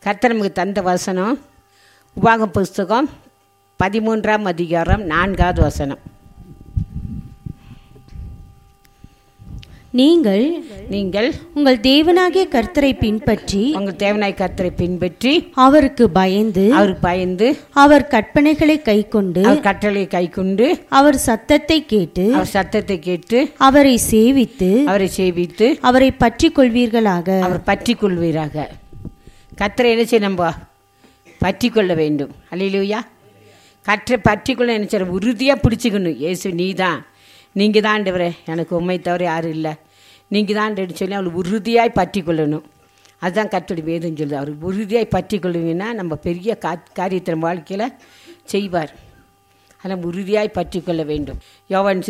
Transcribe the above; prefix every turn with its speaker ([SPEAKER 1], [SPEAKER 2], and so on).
[SPEAKER 1] கர்த்தர் நமக்கு தந்த வசனம் உபாக புஸ்தகம் பதிமூன்றாம் அதிகாரம் நான்காவது வசனம்
[SPEAKER 2] நீங்கள்
[SPEAKER 1] நீங்கள்
[SPEAKER 2] உங்கள் தேவனாகிய கர்த்தரை பின்பற்றி
[SPEAKER 1] உங்கள் தேவனாய் கர்த்தரை பின்பற்றி
[SPEAKER 2] அவருக்கு பயந்து
[SPEAKER 1] அவருக்கு பயந்து
[SPEAKER 2] அவர் கற்பனைகளை கைக்கொண்டு
[SPEAKER 1] அவர் கட்டளையை கைக்கொண்டு
[SPEAKER 2] அவர் சத்தத்தை கேட்டு
[SPEAKER 1] அவர் சத்தத்தை கேட்டு
[SPEAKER 2] அவரை சேவித்து
[SPEAKER 1] அவரை சேவித்து
[SPEAKER 2] அவரை பற்றி கொள்வீர்களாக
[SPEAKER 1] அவர் பற்றி கொள்வீராக கத்தரை என்ன செய்ய நம்ம பற்றி கொள்ள வேண்டும் அல்லையிலூயா கற்றை பற்றி கொள்ள என்ன செய்யணும் உறுதியாக பிடிச்சிக்கணும் இயேசு நீ தான் நீங்கள் தான் ஆண்டவரே எனக்கு உண்மை தவிர யாரும் இல்லை நீங்கள் தான் ஆண்டவர்னு சொல்லி அவளை உறுதியாய் பற்றி கொள்ளணும் அதுதான் கத்தோடைய வேதம் சொல்லுது அவர் உறுதியாய் பற்றி கொள்ளுவீங்கன்னா நம்ம பெரிய கா காரியத்தை நம்ம வாழ்க்கையில் செய்வார் அதை நம்ம உறுதியாய் பற்றி கொள்ள வேண்டும் யோவான்